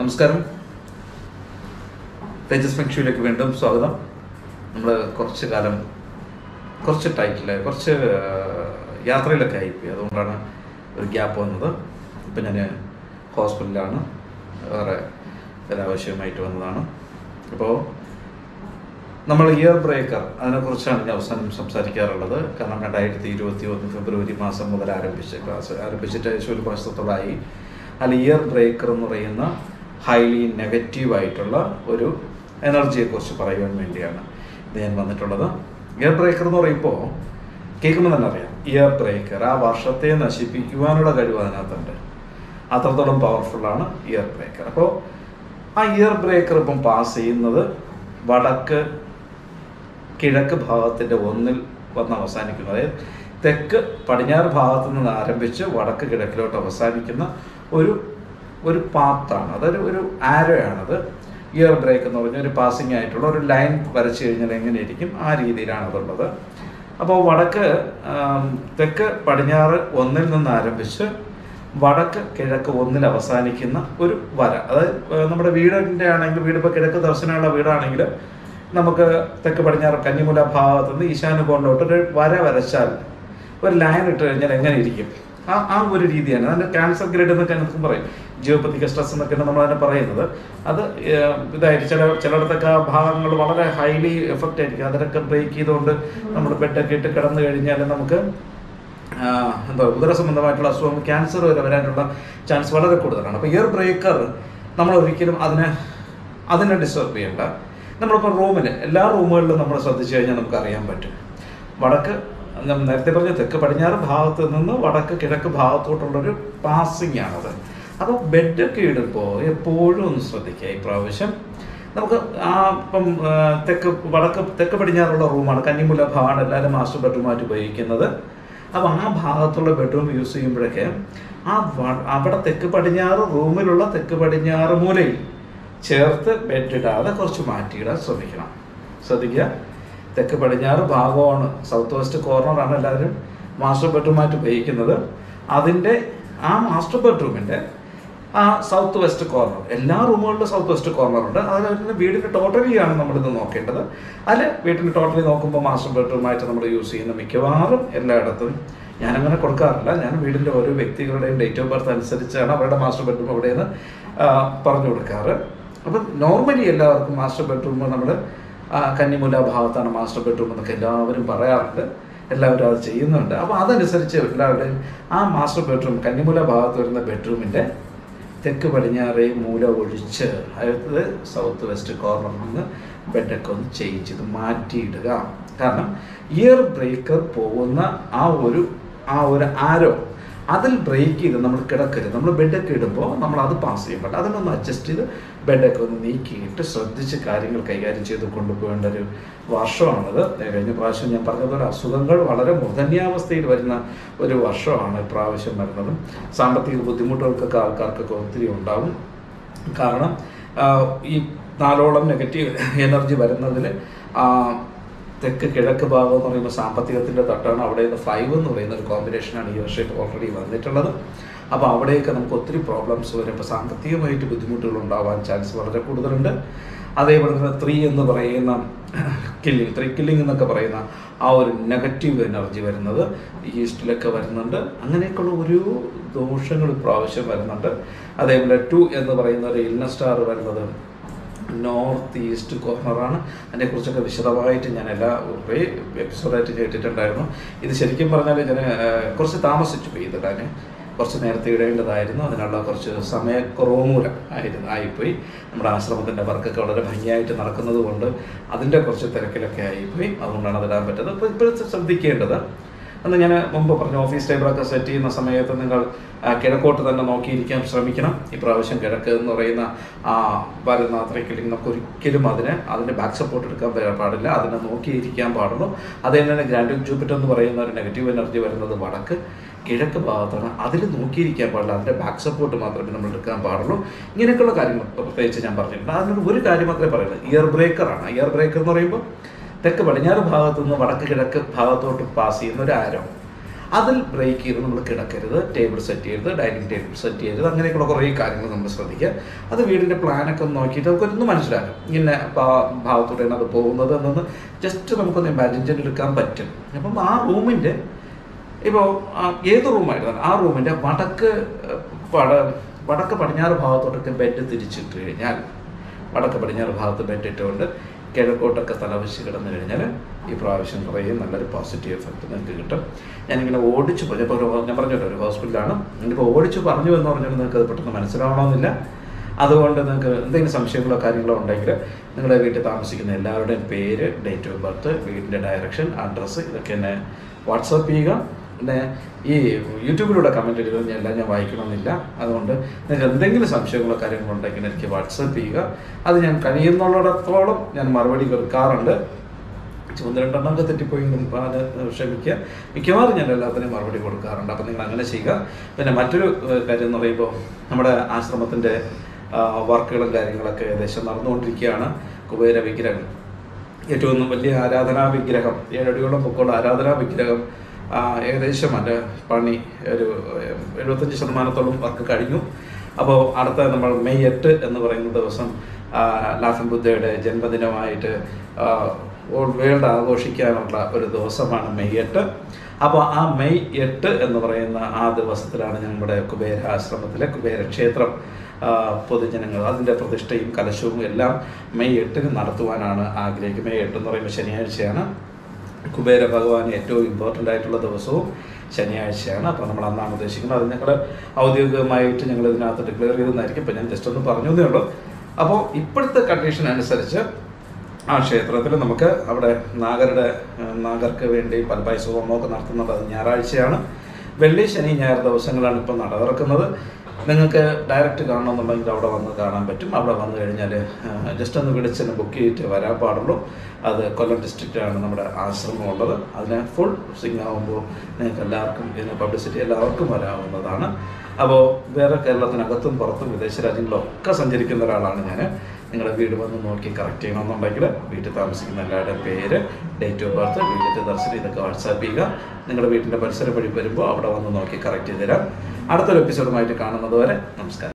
നമസ്കാരം തേജസ് ഫെങ്ഷുവിലേക്ക് വീണ്ടും സ്വാഗതം നമ്മൾ കുറച്ച് കാലം കുറച്ച് ടൈറ്റിൽ കുറച്ച് ആ, യാത്രയിലൊക്കെ ആയിപ്പോയി അതുകൊണ്ടാണ് ഒരു ഗ്യാപ്പ് വന്നത് ഇപ്പം ഞാൻ ഹോസ്പിറ്റലിലാണ് വേറെ ഒരാവശ്യമായിട്ട് വന്നതാണ് അപ്പോൾ നമ്മൾ ഇയർ ബ്രേക്കർ അതിനെക്കുറിച്ചാണ് ഞാൻ അവസാനം സംസാരിക്കാറുള്ളത് കാരണം രണ്ടായിരത്തി ഇരുപത്തി ഒന്ന് ഫെബ്രുവരി മാസം മുതൽ ആരംഭിച്ച ക്ലാസ് ആരംഭിച്ചിട്ട് ഏകദേശം ഒരു മാസത്തോളമായി അതിൽ ഇയർ ബ്രേക്കർ എന്ന് പറയുന്ന ഹൈലി നെഗറ്റീവായിട്ടുള്ള ഒരു എനർജിയെക്കുറിച്ച് പറയുവാൻ വേണ്ടിയാണ് ഇത് ഞാൻ വന്നിട്ടുള്ളത് ഇയർ ബ്രേക്കർ എന്ന് പറയുമ്പോൾ കേൾക്കുമ്പോൾ തന്നെ അറിയാം ഇയർ ബ്രേക്കർ ആ വർഷത്തെ നശിപ്പിക്കുവാനുള്ള കഴിവ് അതിനകത്തുണ്ട് അത്രത്തോളം പവർഫുള്ളാണ് ഇയർ ബ്രേക്കർ അപ്പോൾ ആ ഇയർ ബ്രേക്കർ ഇപ്പം പാസ് ചെയ്യുന്നത് വടക്ക് കിഴക്ക് ഭാഗത്തിൻ്റെ ഒന്നിൽ വന്ന് അവസാനിക്കുന്നു അതായത് തെക്ക് പടിഞ്ഞാറ് ഭാഗത്തു നിന്ന് ആരംഭിച്ച് വടക്ക് കിഴക്കിലോട്ട് അവസാനിക്കുന്ന ഒരു ഒരു പാത്താണ് അതൊരു ഒരു ആരോ ആണത് ഇയർ ബ്രേക്ക് എന്ന് പറഞ്ഞ ഒരു പാസിംഗ് ആയിട്ടുള്ള ഒരു ലൈൻ വരച്ചു കഴിഞ്ഞാൽ എങ്ങനെയിരിക്കും ആ രീതിയിലാണ് അതുള്ളത് അപ്പോൾ വടക്ക് ആം, തെക്ക് പടിഞ്ഞാറ് ഒന്നിൽ നിന്ന് ആരംഭിച്ച് വടക്ക് കിഴക്ക് ഒന്നിൽ അവസാനിക്കുന്ന ഒരു വര അതായത് ഏർ നമ്മുടെ വീടിൻ്റെ ആണെങ്കിൽ വീട് ഇപ്പോൾ കിഴക്ക് ദർശനമുള്ള വീടാണെങ്കിൽ നമുക്ക് തെക്ക് പടിഞ്ഞാറ് കന്നിമുല ഭാഗത്ത് നിന്ന് ഈശാന കോണിലോട്ട് ഒരു വര വരച്ചാൽ ഒരു ലൈൻ ഇട്ട് കഴിഞ്ഞാൽ എങ്ങനെ ഇരിക്കും ആ ആ ഒരു രീതിയാണ് അതിൻ്റെ ക്യാൻസർ ഗ്രേഡ് എന്നൊക്കെ നമുക്ക് പറയും ജിയോപ്പത്തിക സ്ട്രെസ് എന്നൊക്കെയാണ് നമ്മൾ അതിനെ പറയുന്നത് അത് ഏർ, ഇതായിട്ട് ചില ചിലയിടത്തൊക്കെ ആ ഭാഗങ്ങൾ വളരെ ഹൈലി എഫക്റ്റ് ആയിരിക്കും അതിനൊക്കെ ബ്രേക്ക് ചെയ്തുകൊണ്ട് നമ്മൾ ബെഡൊക്കെ ഇട്ട് കിടന്നു കഴിഞ്ഞാൽ നമുക്ക് ആ, എന്താ ഉദര സംബന്ധമായിട്ടുള്ള അസുഖങ്ങൾ ക്യാൻസർ വരെ വരാനുള്ള ചാൻസ് വളരെ കൂടുതലാണ് അപ്പോൾ ഇയർ ബ്രേക്കർ നമ്മൾ ഒരിക്കലും അതിനെ അതിനെ ഡിസ്റ്റർബ് ചെയ്യണ്ട നമ്മളിപ്പോൾ റൂമിൽ എല്ലാ റൂമുകളിലും നമ്മൾ ശ്രദ്ധിച്ചു കഴിഞ്ഞാൽ നമുക്ക് അറിയാൻ പറ്റും വടക്ക് ഞാൻ നേരത്തെ പറഞ്ഞ തെക്ക് പടിഞ്ഞാറ് ഭാഗത്ത് നിന്ന് വടക്ക് കിഴക്ക് ഭാഗത്തോട്ടുള്ളൊരു പാസിംഗ് ആണത് അപ്പോൾ ബെഡൊക്കെ ഇടുമ്പോൾ എപ്പോഴും ഒന്ന് ശ്രദ്ധിക്കുക ഈ പ്രാവശ്യം നമുക്ക് ആ ഇപ്പം ആ, തെക്ക് വടക്ക് തെക്ക് പടിഞ്ഞാറുള്ള റൂമാണ് കന്നിമുല്ല ഭാഗമാണ് എല്ലാവരും മാസ്റ്റർ ബെഡ്റൂമായിട്ട് ഉപയോഗിക്കുന്നത് അപ്പോൾ ആ ഭാഗത്തുള്ള ബെഡ്റൂം യൂസ് ചെയ്യുമ്പോഴൊക്കെ ആ വ- അവിടെ തെക്ക് പടിഞ്ഞാറ് റൂമിലുള്ള തെക്ക് പടിഞ്ഞാറ് മൂലയിൽ ചേർത്ത് ബെഡ് ഇടാതെ കുറച്ച് മാറ്റിയിടാൻ ശ്രമിക്കണം ശ്രദ്ധിക്കുക തെക്ക് പടിഞ്ഞാറ് ഭാഗമാണ് സൗത്ത് വെസ്റ്റ് കോർണറാണ് എല്ലാവരും മാസ്റ്റർ ബെഡ്റൂമായിട്ട് ഉപയോഗിക്കുന്നത് അതിൻ്റെ ആ മാസ്റ്റർ ബെഡ്റൂമിൻ്റെ ആ സൗത്ത് വെസ്റ്റ് കോർണർ എല്ലാ റൂമുകളിലും സൗത്ത് വെസ്റ്റ് കോർണർ ഉണ്ട് അതിൽ വീടിൻ്റെ ടോട്ടലി ആണ് നമ്മളിത് നോക്കേണ്ടത് അതിൽ വീട്ടിൻ്റെ ടോട്ടലി നോക്കുമ്പോൾ മാസ്റ്റർ ബെഡ്റൂമായിട്ട് നമ്മൾ യൂസ് ചെയ്യുന്ന മിക്കവാറും എല്ലായിടത്തും ഞാനങ്ങനെ കൊടുക്കാറില്ല ഞാൻ വീടിൻ്റെ ഓരോ വ്യക്തികളുടെയും ഡേറ്റ് ഓഫ് ബർത്ത് അനുസരിച്ചാണ് അവരുടെ മാസ്റ്റർ ബെഡ്റൂം എവിടെയെന്ന് ആ, പറഞ്ഞു കൊടുക്കാറ് അപ്പം നോർമലി എല്ലാവർക്കും മാസ്റ്റർ ബെഡ്റൂം നമ്മൾ കന്നിമുല ഭാഗത്താണ് മാസ്റ്റർ ബെഡ്റൂം എന്നൊക്കെ എല്ലാവരും പറയാറുണ്ട് എല്ലാവരും അത് ചെയ്യുന്നുണ്ട് അപ്പോൾ അതനുസരിച്ച് എല്ലാവരുടെയും ആ മാസ്റ്റർ ബെഡ്റൂം കന്നിമുല ഭാഗത്ത് വരുന്ന ബെഡ്റൂമിൻ്റെ തെക്ക് പടിഞ്ഞാറേ മൂല ഒഴിച്ച് അതായത് സൗത്ത് വെസ്റ്റ് കോർണറിൽ നിന്ന് ബെഡൊക്കെ ഒന്ന് ചേഞ്ച് ചെയ്ത് മാറ്റിയിടുക കാരണം ഇയർ ബ്രേക്കർ പോകുന്ന ആ ഒരു ആ ഒരു ആരോ അതിൽ ബ്രേക്ക് ചെയ്ത് നമ്മൾ കിടക്കരുത് നമ്മൾ ബെഡൊക്കെ ഇടുമ്പോൾ നമ്മൾ അത് പാസ് ചെയ്യാൻ പറ്റില്ല അതിനൊന്ന് അഡ്ജസ്റ്റ് ചെയ്ത് ബെഡൊക്കെ ഒന്ന് നീക്കിയിട്ട് ശ്രദ്ധിച്ച് കാര്യങ്ങൾ കൈകാര്യം ചെയ്ത് കൊണ്ടുപോകേണ്ട ഒരു വർഷമാണിത് കഴിഞ്ഞ പ്രാവശ്യം ഞാൻ പറഞ്ഞതുപോലെ അസുഖങ്ങൾ വളരെ മൂർധന്യാവസ്ഥയിൽ വരുന്ന ഒരു വർഷമാണ് ഇപ്രാവശ്യം വരുന്നത് സാമ്പത്തിക ബുദ്ധിമുട്ടുകൾക്കൊക്കെ ആൾക്കാർക്കൊക്കെ ഒത്തിരി ഉണ്ടാവും കാരണം ആ, ഈ നാലോളം നെഗറ്റീവ് എനർജി വരുന്നതിൽ തെക്ക് കിഴക്ക് ഭാഗം എന്ന് പറയുമ്പോൾ സാമ്പത്തികത്തിൻ്റെ തട്ടാണ് അവിടെ നിന്ന് ഫൈവ് എന്ന് പറയുന്ന ഒരു കോമ്പിനേഷനാണ് ഈ വർഷം ഓൾറെഡി വന്നിട്ടുള്ളത് അപ്പോൾ അവിടെയൊക്കെ നമുക്ക് ഒത്തിരി പ്രോബ്ലംസ് വരും ഇപ്പോൾ സാമ്പത്തികമായിട്ട് ബുദ്ധിമുട്ടുകൾ ഉണ്ടാവാൻ ചാൻസ് വളരെ കൂടുതലുണ്ട് അതേപോലെ തന്നെ ത്രീ എന്ന് പറയുന്ന കില്ലിങ് ത്രീ കില്ലിംഗ് എന്നൊക്കെ പറയുന്ന ആ ഒരു നെഗറ്റീവ് എനർജി വരുന്നത് ഈസ്റ്റിലൊക്കെ വരുന്നുണ്ട് അങ്ങനെയൊക്കെയുള്ള ഒരു ദോഷങ്ങൾ ഇപ്രാവശ്യം വരുന്നുണ്ട് അതേപോലെ ടു എന്ന് പറയുന്ന ഒരു ഇൽന സ്റ്റാർ വരുന്നത് നോർത്ത് ഈസ്റ്റ് കോർണറാണ് അതിനെക്കുറിച്ചൊക്കെ വിശദമായിട്ട് ഞാൻ എല്ലാ കുറേ എപ്പിസോഡായിട്ട് കേട്ടിട്ടുണ്ടായിരുന്നു ഇത് ശരിക്കും പറഞ്ഞാൽ ഞാൻ ആ, കുറച്ച് താമസിച്ചു പോയി ഇതിടാൻ കുറച്ച് നേരത്തെ ഇടേണ്ടതായിരുന്നു അതിനുള്ള കുറച്ച് സമയക്കുറവ് മൂലം ആയിരുന്നു ആയിപ്പോയി നമ്മുടെ ആശ്രമത്തിൻ്റെ വർക്കൊക്കെ വളരെ ഭംഗിയായിട്ട് നടക്കുന്നത് കൊണ്ട് അതിൻ്റെ കുറച്ച് തിരക്കിലൊക്കെ ആയിപ്പോയി അതുകൊണ്ടാണ് അതിടാൻ പറ്റുന്നത് അപ്പോൾ ഇപ്പോഴത്തെ ശ്രദ്ധിക്കേണ്ടത് എന്ന് ഞാൻ മുമ്പ് പറഞ്ഞു ഓഫീസ് ടേബിളൊക്കെ സെറ്റ് ചെയ്യുന്ന സമയത്ത് നിങ്ങൾ ആ, കിഴക്കോട്ട് തന്നെ നോക്കിയിരിക്കാൻ ശ്രമിക്കണം ഇപ്രാവശ്യം കിഴക്ക് എന്ന് പറയുന്ന ആ വരുന്ന അത്രയ്ക്കില്ലെങ്കിൽ നമുക്ക് ഒരിക്കലും അതിന് അതിൻ്റെ ബാക്ക് സപ്പോർട്ട് എടുക്കാൻ പ- പാടില്ല അതിനെ നോക്കിയിരിക്കാൻ പാടുള്ളൂ അത് തന്നെ ഗ്രാൻഡ് ജൂപ്പിറ്റർ എന്ന് പറയുന്ന ഒരു നെഗറ്റീവ് എനർജി വരുന്നത് വടക്ക് കിഴക്ക് ഭാഗത്താണ് അതിൽ നോക്കിയിരിക്കാൻ പാടില്ല അതിൻ്റെ ബാക്ക് സപ്പോർട്ട് മാത്രമേ നമ്മൾ എടുക്കാൻ പാടുള്ളൂ ഇങ്ങനെയൊക്കെയുള്ള കാര്യങ്ങൾ പ്രത്യേകിച്ച് ഞാൻ പറഞ്ഞിട്ടുണ്ട് അതിനൊരു ഒരു കാര്യം മാത്രമേ പറയുള്ളൂ ഇയർ ബ്രേക്കറാണ് ഇയർ ബ്രേക്കർ എന്ന് പറയുമ്പോൾ തെക്ക് പടിഞ്ഞാറ് ഭാഗത്തു നിന്ന് വടക്ക് കിഴക്ക് ഭാഗത്തോട്ട് പാസ് ചെയ്യുന്ന ഒരു ആരോ അതിൽ ബ്രേക്ക് ചെയ്ത് നമ്മൾ കിടക്കരുത് ടേബിൾ സെറ്റ് ചെയ്യരുത് ഡൈനിങ് ടേബിൾ സെറ്റ് ചെയ്യരുത് അങ്ങനെയൊക്കെയുള്ള കുറേ കാര്യങ്ങൾ നമ്മൾ ശ്രദ്ധിക്കുക അത് വീടിൻ്റെ പ്ലാനൊക്കെ ഒന്ന് നോക്കിയിട്ട് നമുക്കൊന്ന് മനസ്സിലാക്കാം ഇങ്ങനെ ഭാ- ഭാഗത്തൂടെയാണ് അത് പോകുന്നത് എന്നൊന്ന് ജസ്റ്റ് നമുക്കൊന്ന് ഇമാജിൻ ചെയ്തെടുക്കാൻ പറ്റും അപ്പം ആ റൂമിൻ്റെ ഇപ്പോൾ ഏത് റൂമായിരുന്നാലും ആ റൂമിൻ്റെ വടക്ക് ഏഹ്, പട വടക്ക് പടിഞ്ഞാറ് ഭാഗത്തോട്ടൊക്കെ ബെഡ് തിരിച്ചിട്ട് കഴിഞ്ഞാൽ വടക്ക് പടിഞ്ഞാറ് ഭാഗത്ത് ബെഡ് ഇട്ടുകൊണ്ട് കിഴക്കോട്ടൊക്കെ തലവശി കിടന്നു കഴിഞ്ഞാൽ ഈ പ്രാവശ്യം കുറേ നല്ലൊരു പോസിറ്റീവ് എഫക്റ്റ് നിങ്ങൾക്ക് കിട്ടും ഞാനിങ്ങനെ ഓടിച്ചു പറഞ്ഞു ഇപ്പോൾ ഒരു ഞാൻ പറഞ്ഞല്ലോ ഒരു ഹോസ്പിറ്റലാണ് ഇനിയിപ്പോൾ ഓടിച്ചു പറഞ്ഞു എന്ന് പറഞ്ഞാൽ നിങ്ങൾക്ക് അത് പെട്ടെന്ന് മനസ്സിലാവണമെന്നില്ല അതുകൊണ്ട് നിങ്ങൾക്ക് എന്തെങ്കിലും സംശയങ്ങളോ കാര്യങ്ങളോ ഉണ്ടെങ്കിൽ നിങ്ങളുടെ വീട്ടിൽ താമസിക്കുന്ന എല്ലാവരുടെയും പേര് ഡേറ്റ് ഓഫ് ബർത്ത് വീടിൻ്റെ ഡയറക്ഷൻ അഡ്രസ്സ് ഇതൊക്കെ എന്നെ വാട്സപ്പ് ചെയ്യുക പിന്നെ ഈ യൂട്യൂബിലൂടെ കമൻറ്റ് ഇടുന്നത് ഞാൻ എല്ലാം ഞാൻ വായിക്കണമെന്നില്ല അതുകൊണ്ട് നിങ്ങൾക്ക് എന്തെങ്കിലും സംശയങ്ങളോ കാര്യങ്ങളോ ഉണ്ടെങ്കിൽ എനിക്ക് വാട്സപ്പ് ചെയ്യുക അത് ഞാൻ കഴിയുന്നുള്ളിടത്തോളം ഞാൻ മറുപടി കൊടുക്കാറുണ്ട് ഒന്ന് രണ്ടെണ്ണമൊക്കെ തെറ്റിപ്പോയെങ്കിലും അത് ക്ഷമിക്കുക മിക്കവാറും ഞാൻ എല്ലാത്തിനും മറുപടി കൊടുക്കാറുണ്ട് അപ്പം നിങ്ങൾ അങ്ങനെ ചെയ്യുക പിന്നെ മറ്റൊരു ഏഹ്, കാര്യം എന്ന് പറയുമ്പോൾ നമ്മുടെ ആശ്രമത്തിൻ്റെ വർക്കുകളും കാര്യങ്ങളൊക്കെ ഏകദേശം നടന്നുകൊണ്ടിരിക്കുകയാണ് കുബേര വിഗ്രഹം ഏറ്റവും വലിയ ആരാധനാ വിഗ്രഹം ഏഴടിയോളം പൊക്കമുള്ള ആരാധനാ വിഗ്രഹം ആ, ഏകദേശം അതിൻ്റെ പണി ഒരു ഏഹ്, എഴുപത്തഞ്ച് ശതമാനത്തോളം വർക്ക് കഴിഞ്ഞു അപ്പോൾ അടുത്ത നമ്മൾ മെയ് എട്ട് എന്ന് പറയുന്ന ദിവസം ആ, ലാഫൻ ബുദ്ധയുടെ ജന്മദിനമായിട്ട് ആ, ഓൾ വേൾഡ് ആഘോഷിക്കാനുള്ള ഒരു ദിവസമാണ് മെയ് എട്ട് അപ്പോൾ ആ മെയ് എട്ട് എന്ന് പറയുന്ന ആ ദിവസത്തിലാണ് നമ്മുടെ കുബേര ആശ്രമത്തിലെ കുബേര ക്ഷേത്രം ആ, പൊതുജനങ്ങൾ അതിൻ്റെ പ്രതിഷ്ഠയും കലശവും എല്ലാം മെയ് എട്ടിന് നടത്തുവാനാണ് ആഗ്രഹിക്കുന്നത് മെയ് എട്ട് എന്ന് പറയുമ്പോൾ ശനിയാഴ്ചയാണ് കുബേര ഭഗവാൻ ഏറ്റവും ഇമ്പോർട്ടൻ്റ് ആയിട്ടുള്ള ദിവസവും ശനിയാഴ്ചയാണ് അപ്പോൾ നമ്മൾ അന്നാണ് ഉദ്ദേശിക്കുന്നത് അത് ഞങ്ങൾ ഔദ്യോഗികമായിട്ട് ഞങ്ങൾ ഇതിനകത്ത് ഡിക്ലെയർ ചെയ്തെന്നായിരിക്കും ഇപ്പോൾ ഞാൻ ജസ്റ്റ് ഒന്ന് പറഞ്ഞു എന്നേ ഉള്ളൂ അപ്പോൾ ഇപ്പോഴത്തെ കണ്ടീഷൻ അനുസരിച്ച് ആ ക്ഷേത്രത്തിൽ നമുക്ക് അവിടെ നാഗരുടെ ഏഹ്, നാഗർക്ക് വേണ്ടി പൽപ്പായസ ഹോമമൊക്കെ നടത്തുന്നത് അത് ഞായറാഴ്ചയാണ് വെള്ളി ശനി ഞായർ ദിവസങ്ങളാണ് ഇപ്പോൾ നട തുറക്കുന്നത് നിങ്ങൾക്ക് ഡയറക്റ്റ് കാണണമെന്നുണ്ടെങ്കിൽ അവിടെ വന്ന് കാണാൻ പറ്റും അവിടെ വന്നു കഴിഞ്ഞാൽ ജസ്റ്റ് ഒന്ന് വിളിച്ചെന്ന് ബുക്ക് ചെയ്തിട്ട് വരാൻ പാടുള്ളൂ അത് കൊല്ലം ഡിസ്ട്രിക്റ്റാണ് നമ്മുടെ ആശ്രമം ഉള്ളത് അതിന് ഫുൾ സിംഗ് ആകുമ്പോൾ നിങ്ങൾക്ക് എല്ലാവർക്കും ഇതിന് പബ്ലിസിറ്റി എല്ലാവർക്കും വരാവുന്നതാണ് അപ്പോൾ വേറെ കേരളത്തിനകത്തും പുറത്തും വിദേശ രാജ്യങ്ങളിലൊക്കെ സഞ്ചരിക്കുന്ന ഒരാളാണ് ഞാൻ നിങ്ങളുടെ വീട് വന്ന് നോക്കി കറക്റ്റ് ചെയ്യണമെന്നുണ്ടെങ്കിൽ വീട്ടിൽ താമസിക്കുന്ന എല്ലാവരുടെയും പേര് ഡേറ്റ് ഓഫ് ബർത്ത് വീടിൻ്റെ ദർശനം ഇതൊക്കെ വാട്സാപ്പ് ചെയ്യുക നിങ്ങളുടെ വീട്ടിൻ്റെ പരിസരം വഴി വരുമ്പോൾ അവിടെ വന്ന് നോക്കി കറക്റ്റ് ചെയ്ത് തരാം അടുത്തൊരു എപ്പിസോഡുമായിട്ട് കാണുന്നത് വരെ നമസ്കാരം